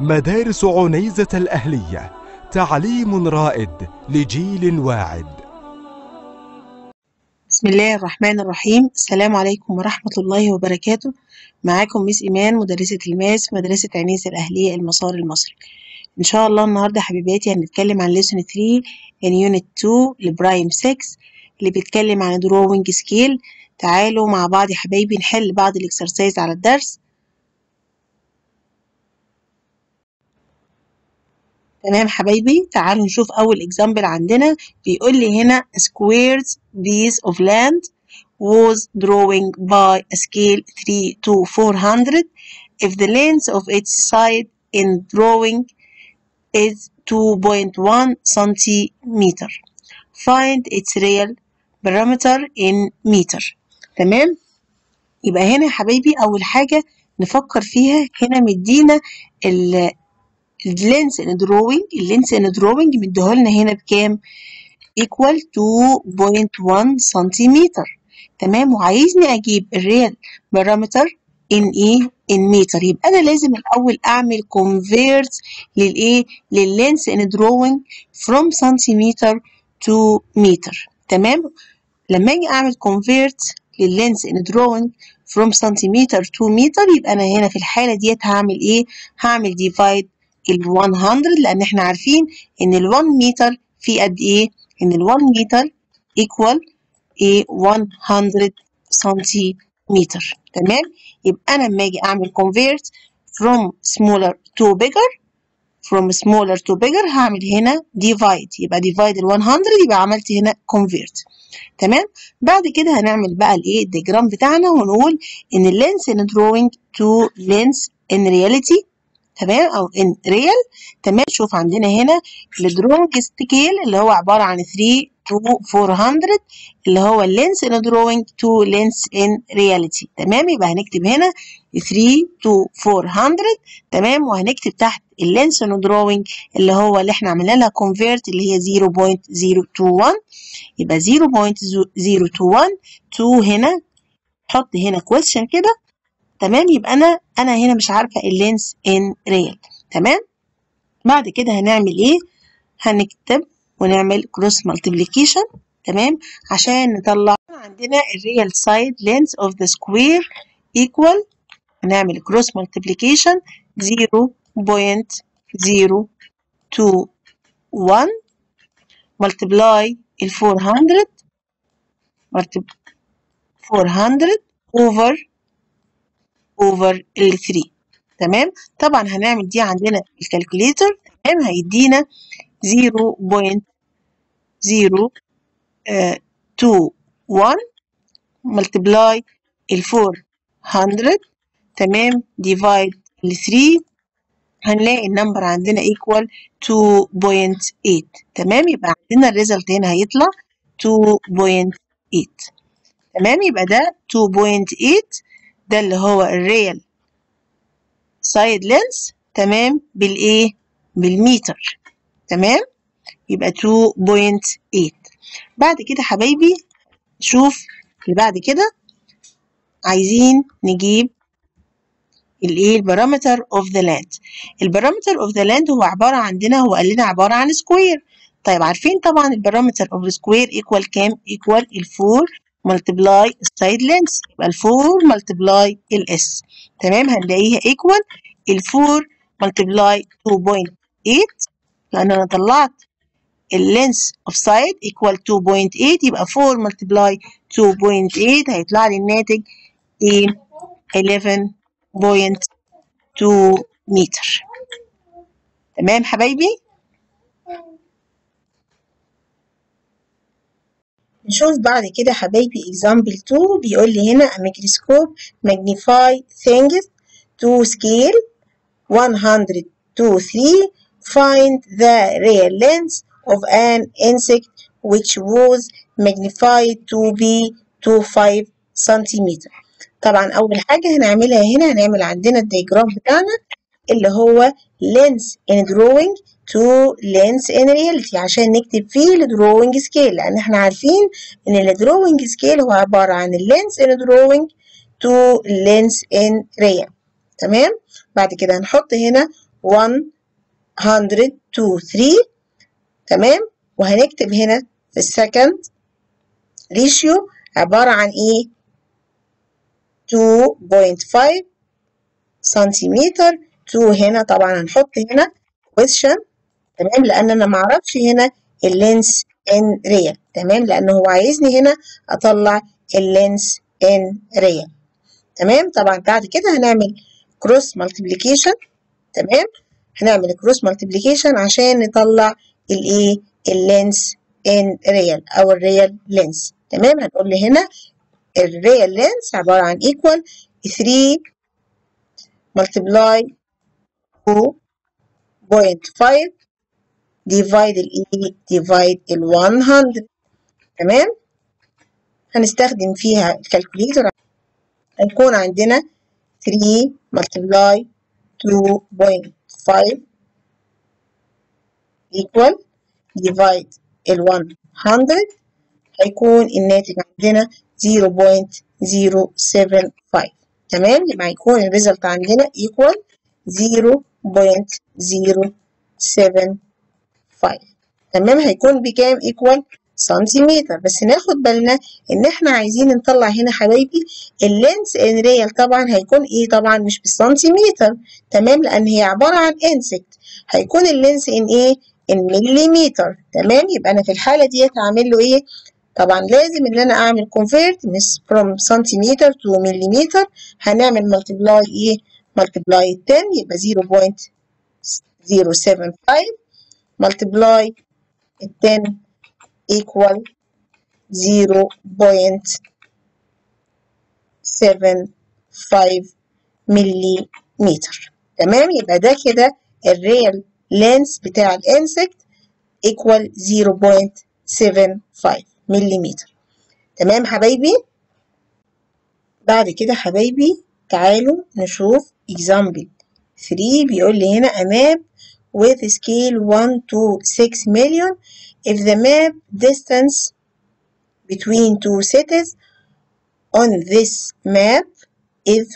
مدارس عنيزة الأهلية تعليم رائد لجيل واعد بسم الله الرحمن الرحيم السلام عليكم ورحمة الله وبركاته معاكم ميس إيمان مدرسة الماس في مدرسة عنيزة الأهلية المسار المصري إن شاء الله النهاردة حبيباتي هنتكلم عن lesson 3 in unit 2 لبرايم 6 اللي بيتكلم عن drawing scale تعالوا مع بعض يا حبايبي نحل بعض الاكسرسايز على الدرس تمام حبايبي تعالوا نشوف أول example عندنا بيقول لي هنا squares piece of land was drawing by a scale 3 to 400 if the length of its side in drawing is 2.1 centimeter find its real parameter in meter تمام يبقى هنا يا حبايبي أول حاجة نفكر فيها هنا مدينا ال اللينس ان دروينج اللينس ان دروينج مديهولنا هنا بكام equal 2.1 سنتيمتر تمام وعايزني اجيب الريال بارامتر ان ايه ان متر يبقى انا لازم الاول اعمل convert للايه لللينس ان دروينج from سنتيمتر to متر تمام لما اجي اعمل convert لللينس ان دروينج from سنتيمتر to متر يبقى انا هنا في الحاله ديت هعمل ايه هعمل divide ال 100 لان احنا عارفين ان ال 1 متر في قد ايه ان ال 1 متر equal ايه 100 سنتيمتر تمام يبقى انا لما اجي اعمل convert from smaller to bigger from smaller to bigger هعمل هنا divide يبقى divide ال 100 يبقى عملت هنا convert تمام بعد كده هنعمل بقى الايه الديجرام بتاعنا ونقول ان اللينس in drawing to lens in reality تمام او ان ريال تمام شوف عندنا هنا الدرونج سكيل اللي هو عباره عن 3 to 400 اللي هو اللينس ان دروينج تو لينس ان رياليتي تمام يبقى هنكتب هنا 3 to 400 تمام وهنكتب تحت اللينس ان دروينج اللي هو اللي احنا عملنا لها كونفيرت اللي هي 0.021 يبقى 0.021 2 هنا حط هنا كويستشن كده تمام يبقى انا انا هنا مش عارفه اللينس ان ريال تمام بعد كده هنعمل ايه هنكتب ونعمل كروس مالتيبليكيشن تمام عشان نطلع عندنا الريال سايد لينس اوف ذا سكوير ايكوال هنعمل كروس مالتيبليكيشن 0.021 ملتبلاي ال 400 400 اوفر over ال 3 تمام طبعا هنعمل دي عندنا الكالكوليتر تمام هيدينا 0.021 multiply ال 400 تمام divide ال 3 هنلاقي النمبر عندنا equal 2.8 تمام يبقى عندنا الريزلت هنا هيطلع 2.8 تمام يبقى ده 2.8 ده اللي هو الريال سايد لينس تمام بالايه بالمتر تمام يبقى 2.8 بعد كده حبايبي شوف اللي بعد كده عايزين نجيب الايه البارامتر اوف ذا لاند البارامتر اوف ذا لاند هو عباره عندنا هو قال لنا عباره عن سكوير طيب عارفين طبعا البارامتر اوف سكوير ايكوال كام ايكوال الفور multiply السايد لينس يبقى ال 4 multiply ال s تمام هنلاقيها equal ال 4 multiply 2.8 لأن أنا طلعت اللينس اوف سايد equal 2.8 يبقى 4 multiply 2.8 هيطلع لي الناتج ايه 11.2 متر تمام حبايبي نشوف بعد كده حبايبي example 2 بيقول لي هنا a microscope magnify things to scale 100 to 3 find the real length of an insect which was magnified to be to 5 centimeter طبعا أول حاجة هنعملها هنا هنعمل عندنا الدياجرام بتاعنا اللي هو lens in drawing to lens in reality عشان نكتب فيه الدروينج سكيل لأن احنا عارفين إن الدروينج سكيل هو عبارة عن اللينس in drawing to lens in real تمام بعد كده هنحط هنا 123 تمام وهنكتب هنا في السكند ريشيو عبارة عن ايه 2.5 سنتيمتر 2 هنا طبعا هنحط هنا question تمام لان انا معرفش هنا اللينس ان ريال تمام لان هو عايزني هنا اطلع اللينس ان ريال تمام طبعا بعد كده هنعمل كروس مالتيبليكيشن تمام هنعمل كروس مالتيبليكيشن عشان نطلع الايه اللينس ان ريال او الريال لينس تمام هنقول له هنا الريال لينس عبارة عن equal 3 multiply 2.5 divide ال E divide ال 100 تمام هنستخدم فيها الكالكوليتر هيكون عندنا 3 multiply 2.5 equal divide ال 100 هيكون الناتج عندنا 0.075 تمام يبقى هيكون الريزلت عندنا equal 0.075 تمام هيكون بكام equal سنتيمتر بس ناخد بالنا ان احنا عايزين نطلع هنا حبايبي اللينس ان ريال طبعا هيكون ايه طبعا مش بالسنتيمتر تمام لان هي عباره عن انسكت هيكون اللينس ان ايه ان مليمتر تمام يبقى انا في الحاله ديت هعمل له ايه طبعا لازم ان انا اعمل convert من from سنتيمتر to مليمتر هنعمل multiply ايه multiply 10 يبقى 0.075 multiply 10 equal 0.75 مليمتر تمام يبقى ده كده الريال لينس بتاع الانسكت equal 0.75 مليمتر تمام حبايبي بعد كده حبايبي تعالوا نشوف example 3 بيقول لي هنا a map with scale 1 to 6 million if the map distance between two cities on this map is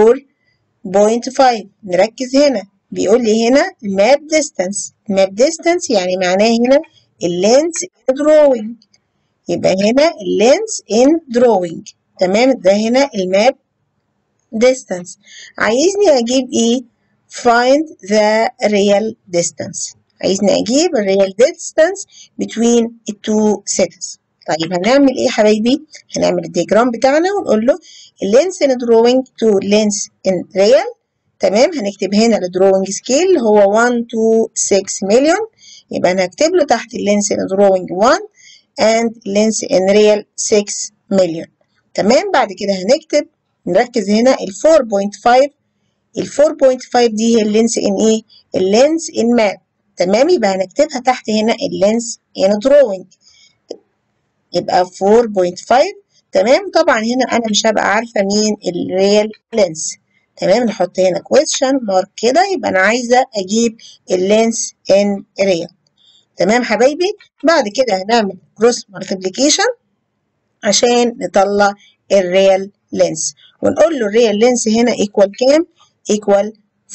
4.5 نركز هنا بيقول لي هنا map distance map distance يعني معناه هنا اللينس drawing يبقى هنا اللينس in drawing تمام ده هنا الماب distance عايزني اجيب ايه find the real distance عايزني اجيب الريال distance between the two cities طيب هنعمل ايه يا حبايبي هنعمل الدياجرام بتاعنا ونقول له اللينس in drawing to length in real تمام هنكتب هنا الدروينج سكيل اللي هو 1 to 6 مليون يبقى انا هكتب له تحت اللينس in drawing 1 and length in real 6 مليون تمام بعد كده هنكتب نركز هنا ال 4.5 ال 4.5 دي هي اللينس ان ايه اللينس ان ماب تمام يبقى هنكتبها تحت هنا اللينس ان دروينج يبقى 4.5 تمام طبعا هنا انا مش هبقى عارفه مين الريال لينس تمام نحط هنا question مارك كده يبقى انا عايزه اجيب اللينس ان ريال تمام حبايبي بعد كده هنعمل كروس مالتيبليكيشن عشان نطلع الريال لينس ونقول له الريال لينس هنا ايكوال كام ايكوال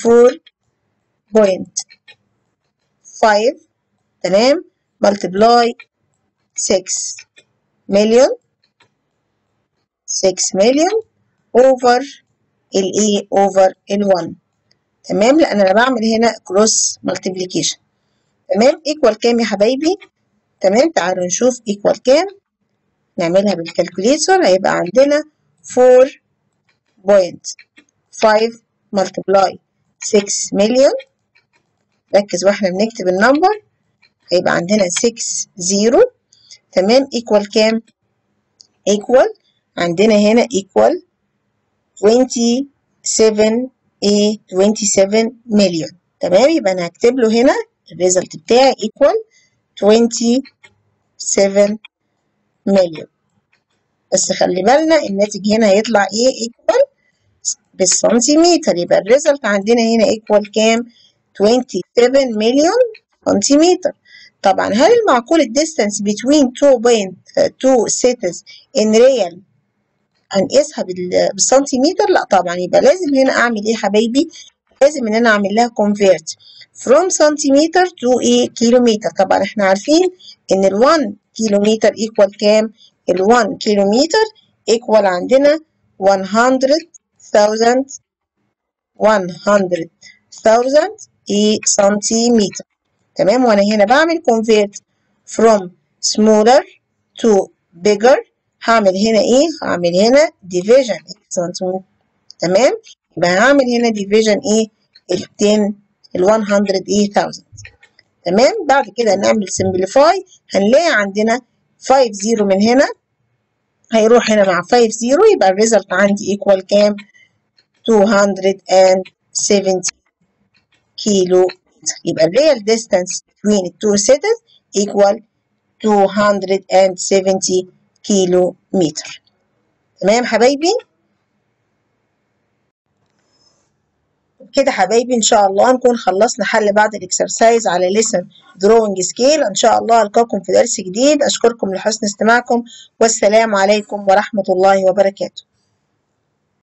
4.5 تمام ملتبلاي 6 مليون 6 مليون اوفر الايه اوفر ال1 تمام لان انا بعمل هنا كروس مالتيبليكيشن تمام ايكوال كام يا حبايبي تمام تعالوا نشوف ايكوال كام نعملها بالكالكوليتر هيبقى عندنا 4.5 multiply 6 مليون ركز واحنا بنكتب النمبر هيبقى عندنا 6 زيرو تمام ايكوال كام ايكوال عندنا هنا ايكوال 27 ايه 27 مليون تمام يبقى انا هكتب له هنا الريزلت بتاعي ايكوال 27 مليون بس خلي بالنا الناتج هنا هيطلع ايه ايكوال بالسنتيمتر يبقى الريزلت عندنا هنا ايكوال كام 27 مليون سنتيمتر طبعا هل المعقول الديستانس between two point two cities in real هنقيسها بالسنتيمتر لا طبعا يبقى لازم هنا اعمل ايه يا حبايبي لازم ان انا اعمل لها convert from centimeter to a kilometer طبعا احنا عارفين ان ال 1 كيلومتر equal كام ال 1 كيلومتر equal عندنا 100,000 100,000 a سنتيمتر تمام وانا هنا بعمل convert from smaller to bigger هعمل هنا ايه هعمل هنا division سنتيمتر تمام يبقى هعمل هنا division ايه ال 10 ال 100 ايه 1000 تمام بعد كده نعمل simplify هنلاقي عندنا 5 0 من هنا هيروح هنا مع 5 0 يبقى الريزلت عندي equal كام 270 كيلو يبقى ال real distance between the two cities equal 270 كيلو متر تمام حبايبي كده حبايبي ان شاء الله نكون خلصنا حل بعد الاكسرسايز على لسن دروينج سكيل ان شاء الله القاكم في درس جديد اشكركم لحسن استماعكم والسلام عليكم ورحمه الله وبركاته